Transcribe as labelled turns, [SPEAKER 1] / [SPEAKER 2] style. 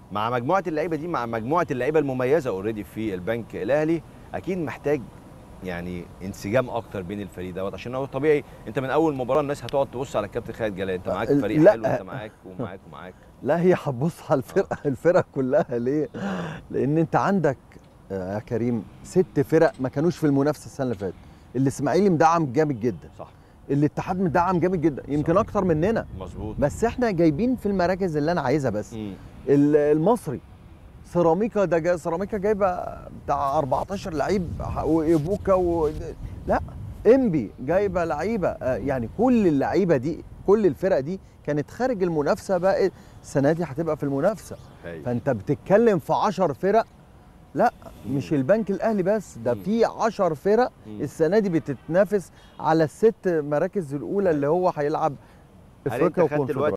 [SPEAKER 1] مع مجموعه اللعيبه دي مع مجموعه اللعيبه المميزه اوريدي في البنك الاهلي اكيد محتاج يعني انسجام اكتر بين الفريق دوت عشان هو طبيعي انت من اول مباراه الناس هتقعد تبص على الكابتن خالد جلال انت معاك فريق
[SPEAKER 2] لا.
[SPEAKER 1] حلو انت معاك ومعاك ومعاك
[SPEAKER 2] لا هي هتبص على الفرقه الفرق كلها ليه؟ لان انت عندك آه، يا كريم ست فرق ما كانوش في المنافسه السنه اللي فاتت الاسماعيلي مدعم جامد جدا
[SPEAKER 1] صح
[SPEAKER 2] الاتحاد مدعم جامد جدا يمكن
[SPEAKER 1] صح.
[SPEAKER 2] اكتر مننا
[SPEAKER 1] مظبوط
[SPEAKER 2] بس احنا جايبين في المراكز اللي انا عايزها بس
[SPEAKER 1] مم.
[SPEAKER 2] ال- المصري سيراميكا ده جا سيراميكا جايبه بتاع 14 لعيب وايبوكا و... لا انبي جايبه لعيبه آه، يعني كل اللعيبه دي كل الفرق دي كانت خارج المنافسه بقى السنه دي هتبقى في المنافسه
[SPEAKER 1] هايل.
[SPEAKER 2] فانت بتتكلم في 10 فرق لا مش البنك الاهلي بس ده
[SPEAKER 1] مم.
[SPEAKER 2] في 10 فرق
[SPEAKER 1] مم.
[SPEAKER 2] السنه دي بتتنافس على الست مراكز الاولى اللي هو هيلعب
[SPEAKER 1] هل انت
[SPEAKER 2] افريقيا
[SPEAKER 1] خدت الوقت
[SPEAKER 2] وكونفدرالية